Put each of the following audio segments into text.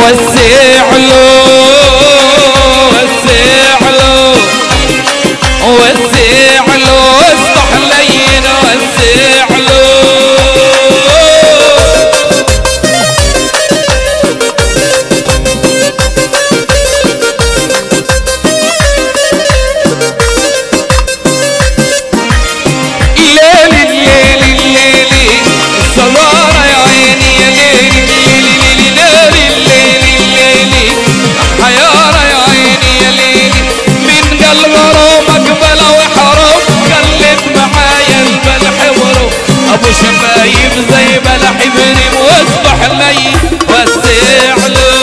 وسع له وسع له وسع له اصبح لين وسع له ليلي ليلي ليلي الصبارة يا عيني يا ليلي ليلي ليلي ليلي ليلي حيارة يا عيني يا ليلي من قلب رومك بلا وحرم قلت معايا البلح ورو ابو شفايف زي بلح بريم واصبح لي وسع له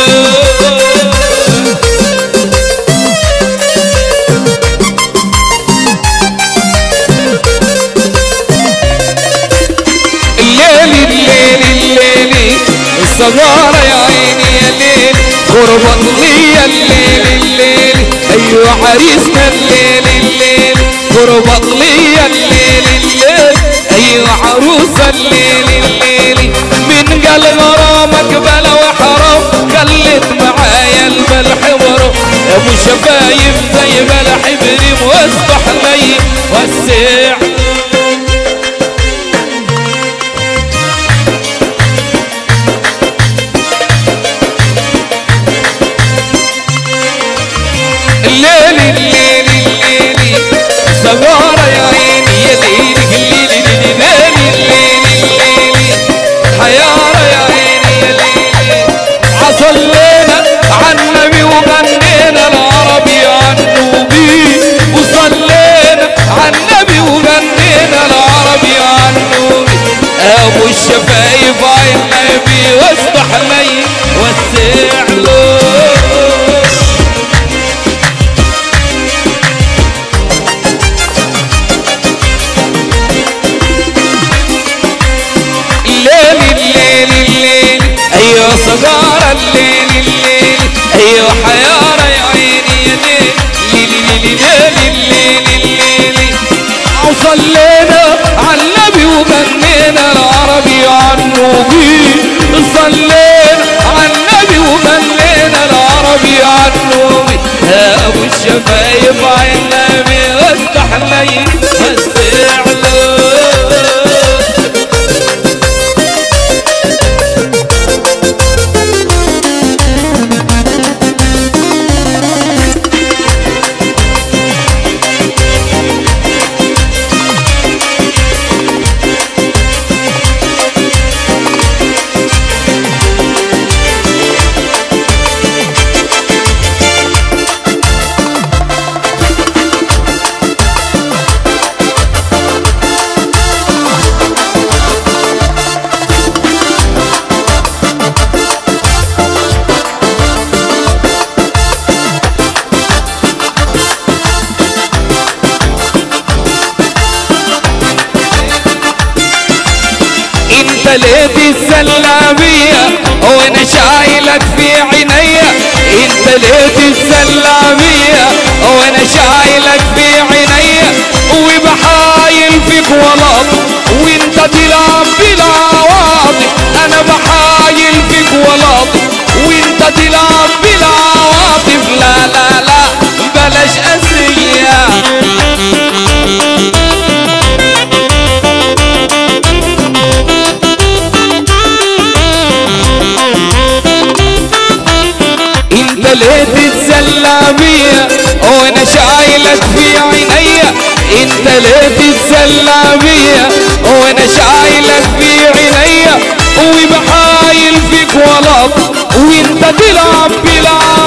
الليل الليل الليل الصغارة يا عيني يا ليل غربت لي الليل الليل ايوه عريسنا الليل الليل غربت لي الليل الليل ايوه عروسة الليل الليل من قال غرامك بلا وحرام قلت معايا البلح ورو ابو شفايف زي بلح بريم واصبح لي وسع الليل الليل الليل سمارة يا عيني يا ليل الليل الليل الليل الليل حيارة يا عيني يا ليل عصلينا عن النبي وغنينا العربي عن نوبي وصلينا عن النبي وغنينا العربي عن نوبي ابو الشفايف عين نبي واصبح لي وسع له الليل الليل الليل ايوه صغار الليل الليل ايوه حيارة يا عيني يا ليل ليل ليل الليل الليل وصلينا على النبي وغنينا العربي عن نوبي صلينا على النبي وغنينا العربي عن نوبي يا ابو الشفايف عين النبي وافتح لي وسع له انت ليه السلامية وانا شايلك في عينيا انت ليه السلامية وانا شايلك في عينيا وبحايل فيك ولط وانت تلعب بالعواطف انا بحايل فيك ولط وانت تلعب بالعواطف لا لا لا بلاش اسية انت ليه تتسلى بيا وانا شايلك في عينيا انت ليه تتسلى بيا وانا شايلك في عينيا وبحايل فيك ولط وانت تلعب بلعب